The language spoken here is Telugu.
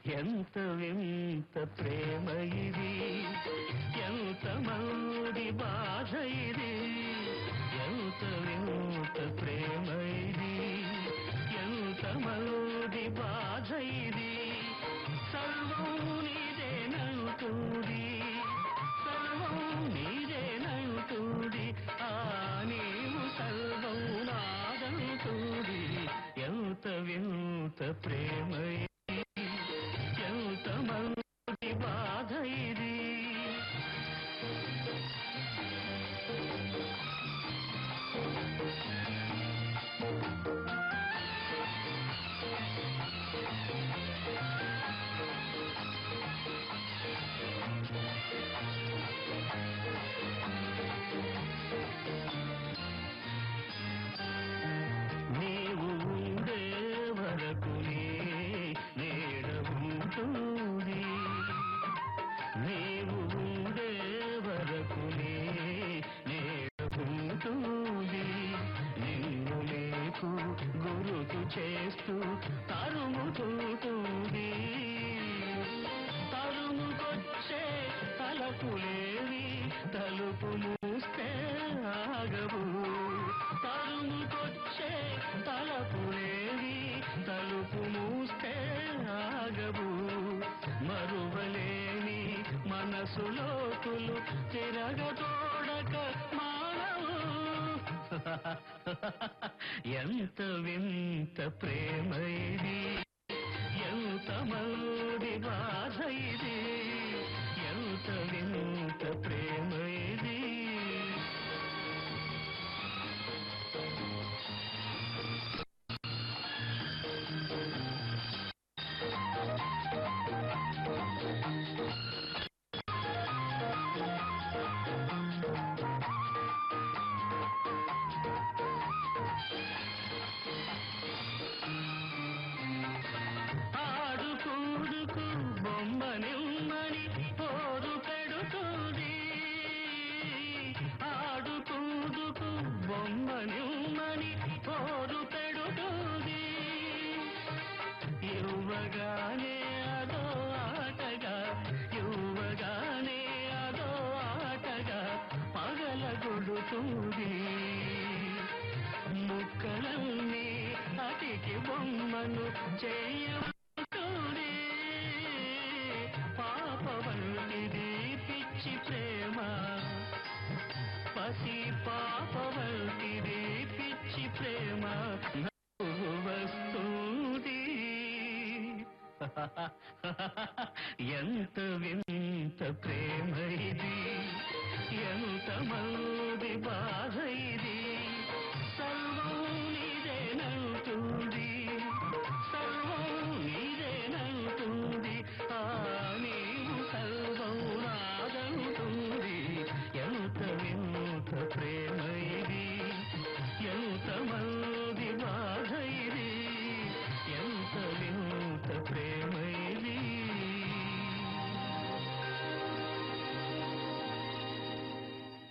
ఎంత వింత ప్రేమ ఇది ఎంత మౌడి బాధ ఇది ఎంత వింత ప్రేమ ఇది ఎంత మౌడి బాధ ఇది సర్వం నీదేనంటుంది సర్వం నీదేనంటుంది ఆ నీవు సర్వం నాదంటుంది ఎంత వింత ప్రేమ ఇది ఎంత మంది బాధ ఇది నీవు ఉండే వరకు నీడ ఉంటుంది నీవు ఉండే వరకు నీడ ఉంటుంది నిన్ను నీకు గురుతు చేస్తూ తరుముతుంటుంది తరుముకొచ్చే తలపులేవి తలుపు మూస్తే ఆగవు తరుముకొచ్చే తలపులేవి తలుపు మూస్తే ఆగవు మరువలేని మనసు లోతులు తిరగతోడక మానవు ఎంత వింత ప్రేమ ఇది ఎంత మౌడి బాధ ఇది ఎంత వింత ప్రేమ ఇది ఆడుకూడుకు బొమ్మ నిమ్మని పోరు పెడుతుంది ఆడుకూడుకు బొమ్మ నిమ్మని పోరు పెడుతుంది ఇవ్వగానే అదో ఆటగా ఇవ్వగానే అదో ఆటగా పగలగొడుతుంది ముక్కలన్నీ అతికి బొమ్మను చేయబడుతుంది పాప వంటిది పిచ్చి ప్రేమ పసి పాప వంటిది పిచ్చి ప్రేమ నవ్వు వస్తుంది ఎంత వింత ప్రేమ ఇది ఎంత మౌది బాధ ఇది